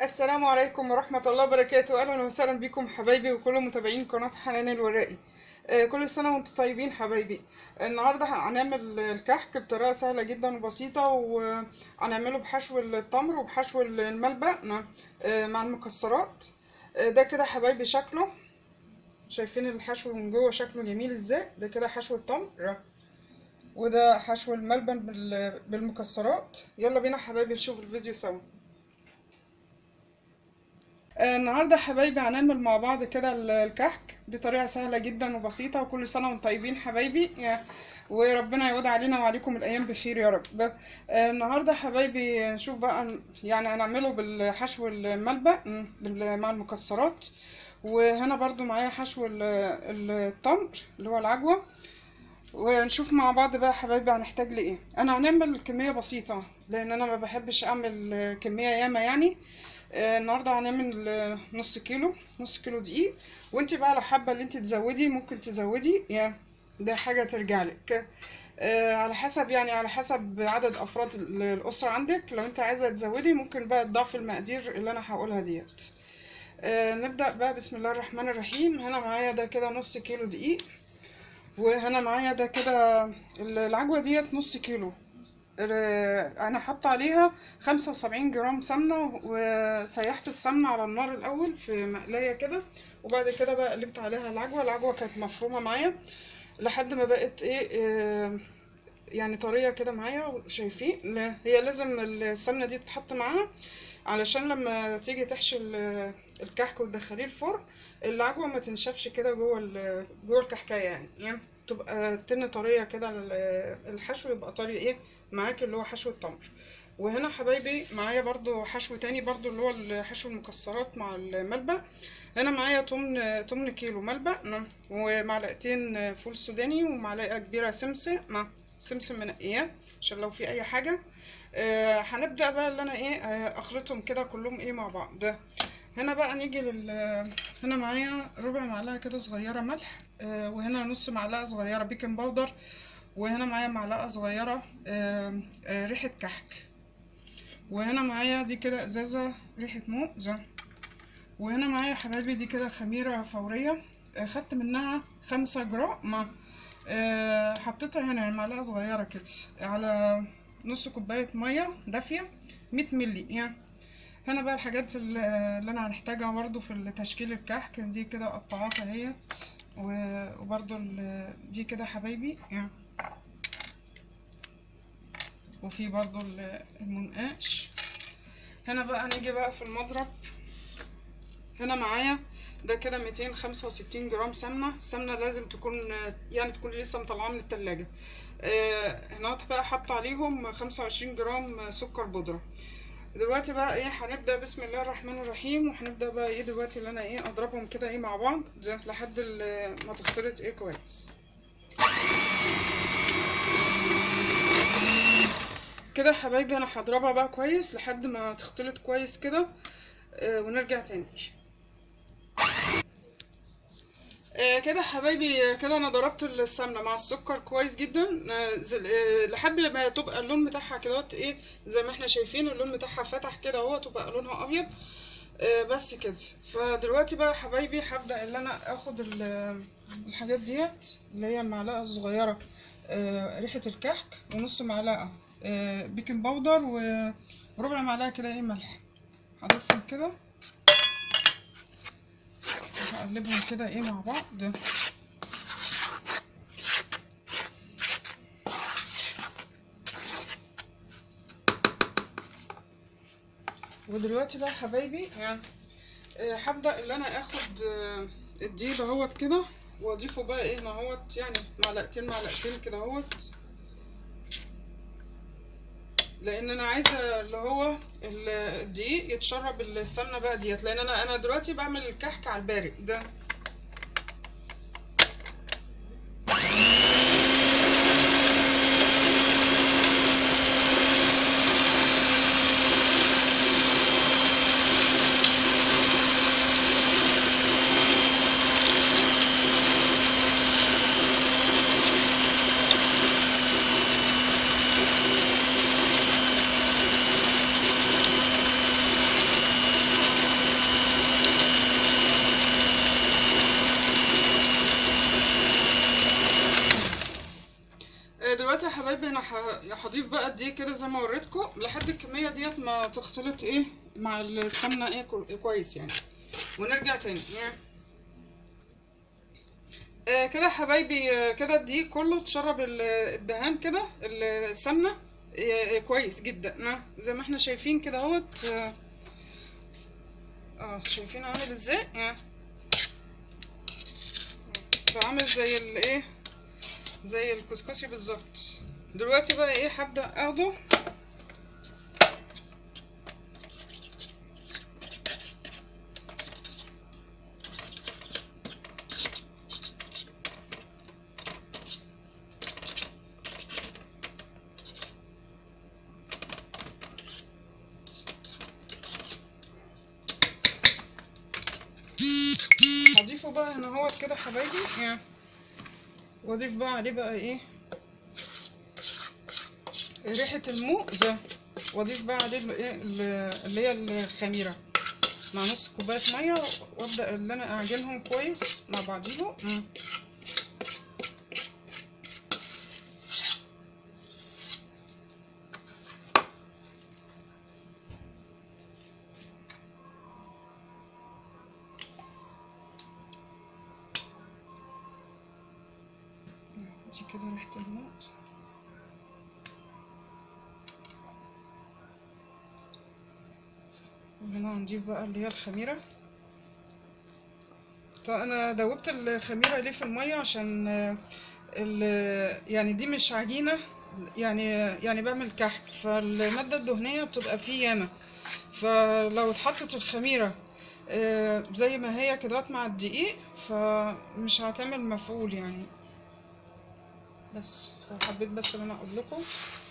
السلام عليكم ورحمة الله وبركاته أهلا وسهلا بكم حبايبي وكل متابعين قناة حنان الورائي آه، كل سنة وانتم طيبين حبايبي النهاردة هنعمل الكحك بطريقة سهلة جدا وبسيطة وهنعمله بحشو التمر وبحشو الملبق مع آه، مع المكسرات آه، ده كده حبايبي شكله شايفين الحشو من جوه شكله جميل ازاي ده كده حشو التمر وده حشو الملبن بال- بالمكسرات يلا بينا حبايبي نشوف الفيديو سوا آه، النهارده حبايبي هنعمل مع بعض كده ال- الكحك بطريقه سهله جدا وبسيطه وكل سنه وانتم طيبين حبايبي يا- وربنا يعود علينا وعليكم الايام بخير يا رب آه، النهارده حبايبي نشوف بقى يعني هنعمله بالحشو الملبق م، بال- مع المكسرات وهنا برضو معايا حشو ال- التمر اللي هو العجوه ونشوف مع بعض بقى حبايبي هنحتاج لايه انا هنعمل كميه بسيطه لان انا ما بحبش اعمل كميه ياما يعني آه، النهارده هنعمل آه، نص كيلو نص كيلو دقيق وانت بقى لو حابه ان انت تزودي ممكن تزودي يعني ده حاجه ترجع لك آه، على حسب يعني على حسب عدد افراد ال- الاسره عندك لو انت عايزه تزودي ممكن بقى تضعفي المقادير اللي انا هقولها ديت آه، نبدا بقى بسم الله الرحمن الرحيم هنا معايا ده كده نص كيلو دقيق وهنا معايا ده كده العجوه ديت نص كيلو ر- انا حاطه عليها 75 جرام سمنه وسيحت السمنه على النار الاول في مقلايه كده وبعد كده بقى قلبت عليها العجوه العجوه كانت مفرومه معايا لحد ما بقت ايه آه، يعني طريه كده معايا شايفين لا، هي لازم السمنه دي تتحط معاها علشان لما تيجي تحشي ال- الكحك وتدخليه الفرن العجوه ما تنشفش كده جوه ال- جوه الكحكايه يعني يعني تبقى تن طريه كده ال- الحشو يبقى طري ايه معاك اللي هو حشو التمر وهنا حبايبي معايا برضو حشو تاني برضو اللي هو حشو المكسرات مع الملبق هنا معايا تمن تمن كيلو ملبق م- ومعلقتين فول سوداني ومعلقه كبيره سمسم مع سمسم منقياه عشان لو في اي حاجه آه هنبدا بقى اللي انا ايه آه اخلطهم كده كلهم ايه مع بعض ده هنا بقى نيجي لل هنا معايا ربع معلقه كده صغيره ملح آه وهنا نص معلقه صغيره بيكنج باودر وهنا معايا معلقه صغيره آه آه ريحه كحك وهنا معايا دي كده ازازه ريحه موز وهنا معايا يا حبايبي دي كده خميره فوريه آه خدت منها خمسة جرام آه حطيتها هنا يعني معلقه صغيره كده على نص كوبايه ميه دافيه 100 مللي يعني هنا بقى الحاجات اللي اللي انا هنحتاجها برضو في تشكيل الكحك دي كده قطعات اهيت و- وبرضو ال- دي كده حبايبي يعني وفي برضو ال- المنقاش هنا بقى نيجي بقى في المضرب هنا معايا ده كده 265 جرام سمنة السمنة لازم تكون يعني تكون لسه مطلعاها من التلاجة آه، هنا بقى حاطة عليهم 25 جرام سكر بودرة دلوقتي بقى ايه هنبدأ بسم الله الرحمن الرحيم وهنبدأ بقى ايه دلوقتي اللي انا ايه اضربهم كده ايه مع بعض ده لحد ال- ما تختلط ايه كويس كده يا حبايبي انا هضربها بقى كويس لحد ما تختلط كويس كده آه، ونرجع تاني آه، كده يا حبايبي آه، كده انا ضربت السمنه مع السكر كويس جدا آه، زل- آه، لحد ما تبقى اللون بتاعها كده ايه زي ما احنا شايفين اللون بتاعها فتح كده اهو تبقى لونها ابيض آه، بس كده فدلوقتي بقى يا حبايبي هبدا ان انا اخد ال- الحاجات ديت اللي هي المعلقه الصغيره آه، ريحه الكحك ونص معلقه آه، بيكنج باودر و- وربع معلقه كده ايه ملح هضيفهم كده هقلبهم كده ايه مع بعض ودلوقتي بقى يا حبايبي يعني آه، هبدأ اللي انا اخد آه، الدقيق دهوت كده واضيفه بقى ايه اهوت يعني معلقتين معلقتين كده اهوت لان انا عايزه اللي هو ال- الدقيق يتشرب السمنه بقى ديت لان انا انا دلوقتي بعمل الكحك على البارد ده ه- هضيف بقى الدقيق كده زي ما وريتكم لحد الكميه ديت ما تختلط ايه مع السمنه ايه كو- كويس يعني ونرجع تاني يعني آه كده يا حبايبي آه كده الدقيق كله اتشرب ال- الدهان كده ال- السمنه آه كويس جدا آه، زي ما احنا شايفين كده اهوت اه آه، شايفين عامل ازاي آه. بقى عامل زي الايه زي الكسكسي بالظبط دلوقتي بقى ايه هبدأ اخده هضيفه بقى هنا اهوت كده حبايبي يعني واضيف بقى عليه بقى ايه ريحة الموز واضيف بقى عليه ال- ايه ال- اللي هي الخميرة مع نص كوباية مية وابدأ اللي انا اعجنهم كويس مع بعضيهم مم. دي كده ريحة الموز وهنا هنضيف بقى اللي هي الخميرة طب انا دوبت الخميرة ليه في المية عشان آه، ال يعني دي مش عجينة يعني يعني بعمل كحك فالمادة الدهنية بتبقى فيه ياما فلو اتحطت الخميرة آه، زي ما هي كده مع الدقيق فمش هتعمل مفعول يعني بس فحبيت بس ان انا اقول لكم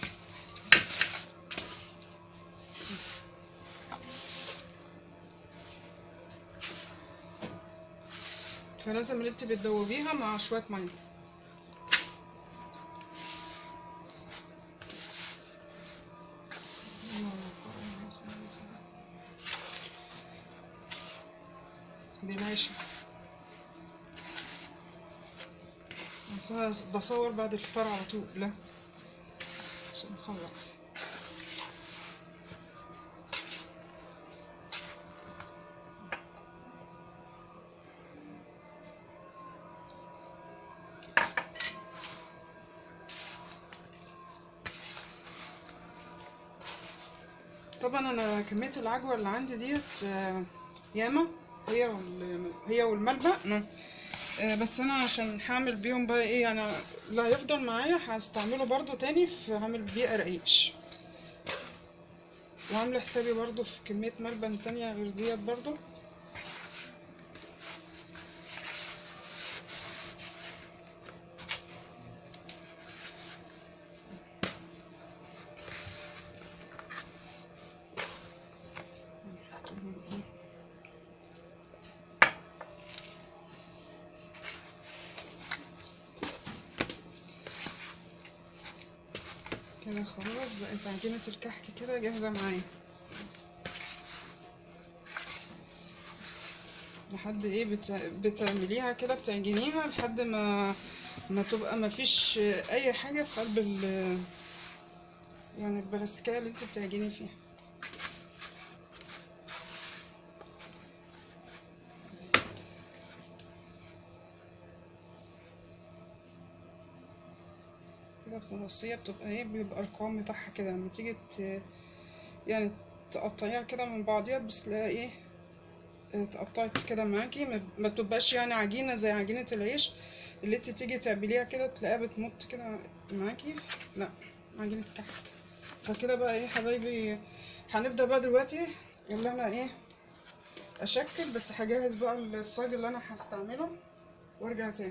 فلازم اللي انت بتدوبيها مع شويه ميه دي ماشي بس انا بصور بعد الفطار على طول لا عشان نخلص طبعا انا كميه العجوه اللي عندي ديت آه، ياما هي وال... هي والملبق نعم. آه، بس انا عشان هعمل بيهم بقى ايه يعني اللي هيفضل معايا هستعمله برضو تاني في هعمل بيه قراقيش وعامله حسابي برضو في كميه ملبن تانية غير ديت برضو كده خلاص بقت عجينة الكحك كده جاهزة معايا لحد ايه بت... بتعمليها كده بتعجنيها لحد ما ما تبقى ما فيش اي حاجة في قلب ال يعني البلاستيكية اللي انت بتعجني فيها كده خلاص هي بتبقى ايه بيبقى القوام بتاعها كده لما تيجي ت... يعني تقطعيها كده من بعضيها بس تلاقيها ايه اتقطعت كده معاكي ما- ما تبقاش يعني عجينة زي عجينة العيش اللي انت تيجي تعمليها كده تلاقيها بتمط كده معاكي لا عجينة كحك فكده بقى ايه حبايبي هنبدأ بقى دلوقتي يلا انا ايه اشكل بس هجهز بقى الصاج اللي انا هستعمله وارجع تاني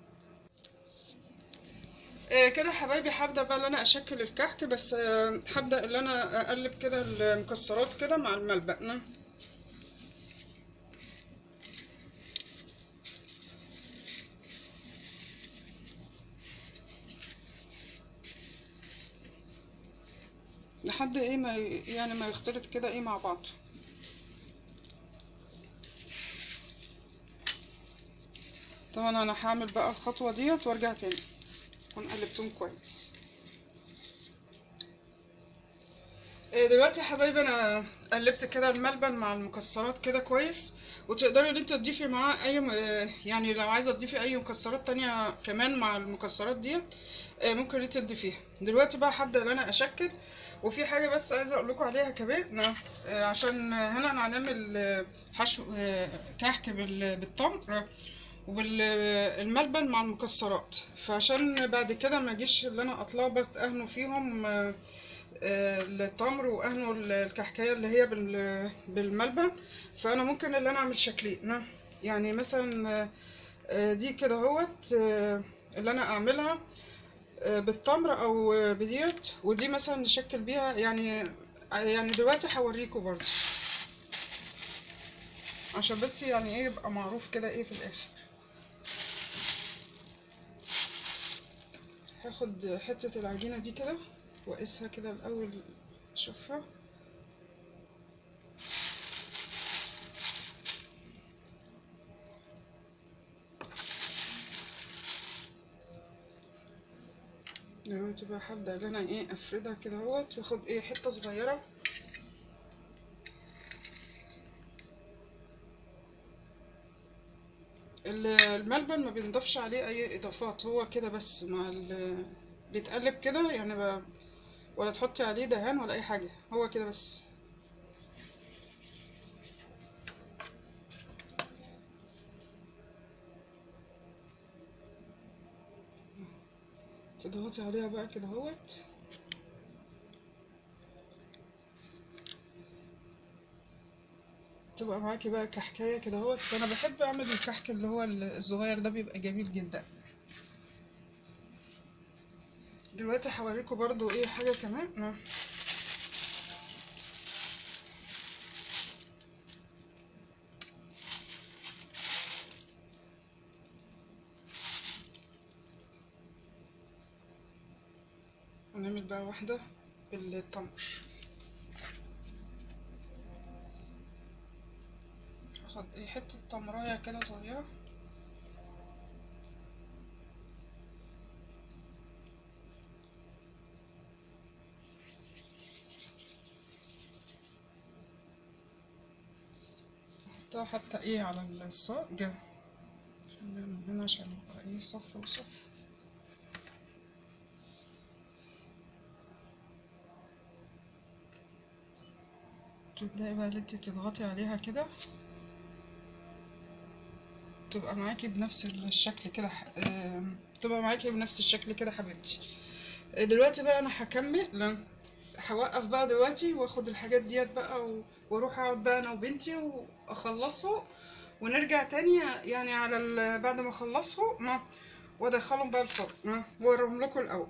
آه، كده حبايبي هبدأ بقى ان انا اشكل الكحك بس آه، هبدأ ان انا اقلب كده المكسرات كده مع الملبق نعم. لحد ايه ما ي- يعني ما يختلط كده ايه مع بعض طبعا انا هعمل بقى الخطوة ديت وارجع تاني اكون قلبتهم كويس آه، دلوقتي يا حبايبي انا قلبت كده الملبن مع المكسرات كده كويس وتقدري ان انت تضيفي معاه اي م- آه، يعني لو عايزه تضيفي اي مكسرات تانية كمان مع المكسرات ديت آه، ممكن انت تضيفيها دلوقتي بقى هبدا ان انا اشكل وفي حاجه بس عايزه اقول لكم عليها كمان آه، عشان هنا انا هنعمل آه، حشو آه، كحك بال- بالتمر والملبن مع المكسرات فعشان بعد كده ما اجيش اللي انا اتلخبط اهنوا فيهم آه، آه، التمر واهنوا الكحكايه اللي هي بال- بالملبن فانا ممكن اللي انا اعمل شكلين نعم. يعني مثلا آه، آه، دي كده اهوت آه، اللي انا اعملها آه، بالتمر او آه، بديت ودي مثلا نشكل بيها يعني يعني دلوقتي هوريكم برضه عشان بس يعني ايه يبقى معروف كده ايه في الاخر هاخد حتة العجينة دي كده واقيسها كده الاول اشوفها دلوقتي بقى هبدأ ان انا ايه افردها كده اهوت واخد ايه حتة صغيرة ال- الملبن ما بينضافش عليه اي اضافات هو كده بس مع ال بيتقلب كده يعني ب... ولا تحطي عليه دهان ولا اي حاجة هو كده بس تضغطي عليها بقى كده اهوت تبقى معاكي بقى كحكاية كده اهوت انا بحب اعمل الكحك اللي هو الصغير ده بيبقى جميل جدا دلوقتي هوريكم برضو ايه حاجة كمان آه. هنعمل بقى واحدة بالتمر هاخد ايه حتة تمراية كده صغيرة احطها حتى ايه على الصاج خلينا من هنا عشان يبقى ايه صف وصف تبدأي بقى اللي انتي تضغطي عليها كده تبقى معاكي بنفس الشكل كده ح- آم، تبقى معاكي بنفس الشكل كده حبيبتي آه، دلوقتي بقى انا هكمل لا، هوقف بقى دلوقتي واخد الحاجات ديت بقى و- واروح اقعد بقى انا وبنتي واخلصه ونرجع تاني يعني على ال... بعد ما اخلصه ما وادخلهم بقى الفرن ما واوريهم لكم الاول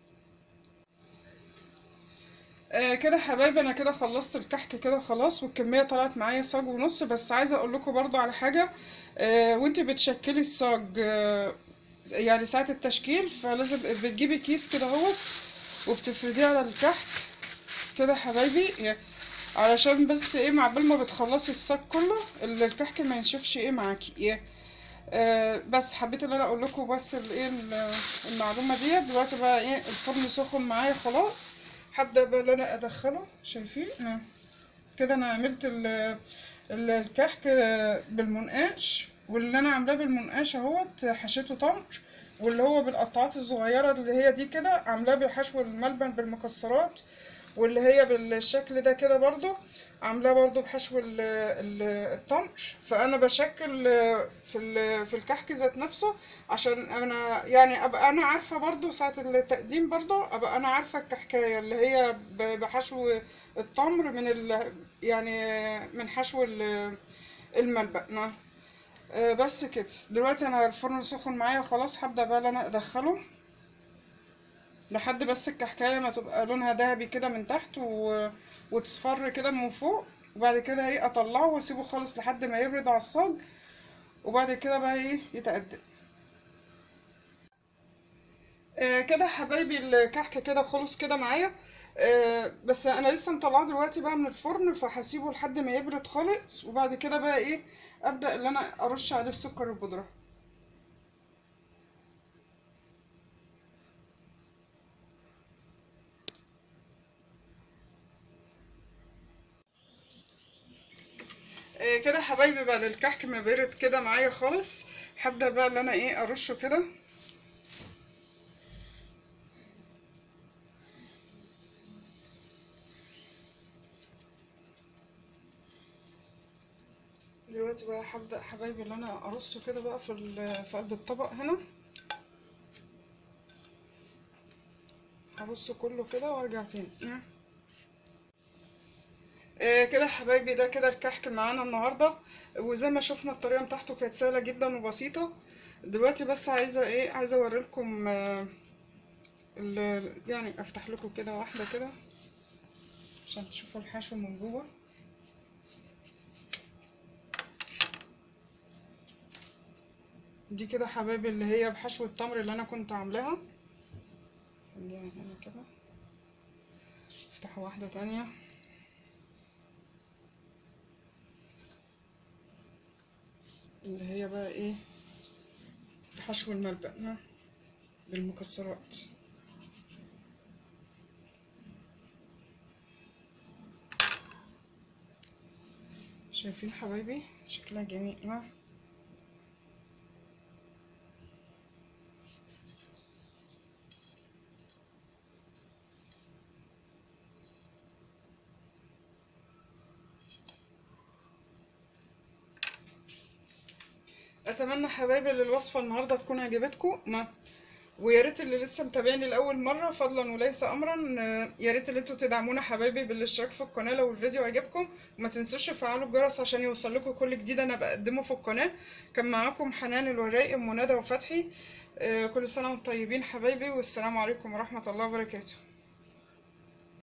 آه كده يا حبايبي انا كده خلصت الكحك كده خلاص والكميه طلعت معايا صاج ونص بس عايزه اقول لكم برضو على حاجه آه وانت بتشكلي الصاج آه يعني ساعه التشكيل فلازم بتجيبي كيس كده اهوت وبتفرديه على الكحك كده يا حبايبي يعني علشان بس ايه معبال ما بتخلصي الصاج كله ال- الكحك ما ينشفش ايه معاكي ايه آه بس حبيت ان انا اقول لكم بس الايه ال- المعلومه ديت دلوقتي بقى ايه الفرن سخن معايا خلاص هبدا بقى ان انا ادخله شايفين آه. كده انا عملت ال- ال- الكحك بالمنقاش واللي انا عاملاه بالمنقاش اهوت حشيته تمر واللي هو بالقطعات الصغيره اللي هي دي كده عاملاه بحشو الملبن بالمكسرات واللي هي بالشكل ده كده برضو عاملاه برضو بحشو ال- ال- التمر فانا بشكل في ال- في الكحك ذات نفسه عشان انا يعني ابقى انا عارفه برضو ساعه التقديم برضو ابقى انا عارفه الكحكايه اللي هي ب- بحشو التمر من ال يعني من حشو ال- الملبن نعم. آه، بس كده دلوقتي انا الفرن سخن معايا خلاص هبدا بقى ان انا ادخله لحد بس الكحكايه ما تبقى لونها ذهبي كده من تحت و... وتصفر كده من فوق وبعد كده ايه اطلعه واسيبه خالص لحد ما يبرد على الصاج وبعد كده بقى ايه يتقدم آه كده يا حبايبي الكحك كده خلص كده معايا آه بس انا لسه مطلعاه دلوقتي بقى من الفرن فهسيبه لحد ما يبرد خالص وبعد كده بقى ايه ابدا ان انا ارش عليه السكر البودره آه، كده يا حبايبي بعد الكحك ما برد كده معايا خالص هبدأ بقى اللي انا ايه ارشه كده دلوقتي بقى هبدأ حبايبي اللي انا ارصه كده بقى في ال- في قلب الطبق هنا هرصه كله كده وارجع تاني آه، كده يا حبايبي ده كده الكحك معانا النهارده وزي ما شفنا الطريقه بتاعته كانت سهله جدا وبسيطه دلوقتي بس عايزه ايه عايزه اوريلكم آه، ال- يعني افتح لكم كده واحده كده عشان تشوفوا الحشو من جوه دي كده حبايبي اللي هي بحشو التمر اللي انا كنت عاملاها خليها هنا كده افتحوا واحده تانية اللي هي بقى ايه بحشو الملبن بالمكسرات شايفين حبايبي شكلها جميل ما اتمنى حبايبي ان الوصفه النهارده تكون عجبتكم ما ويا ريت اللي لسه متابعني لاول مره فضلا وليس امرا آه، يا ريت اللي انتوا تدعمونا حبايبي بالاشتراك في القناه لو الفيديو عجبكم وما تنسوش تفعلوا الجرس عشان يوصل لكم كل جديد انا بقدمه في القناه كان معاكم حنان الوراقي ام ندى وفتحي آه، كل سنه وانتم طيبين حبايبي والسلام عليكم ورحمه الله وبركاته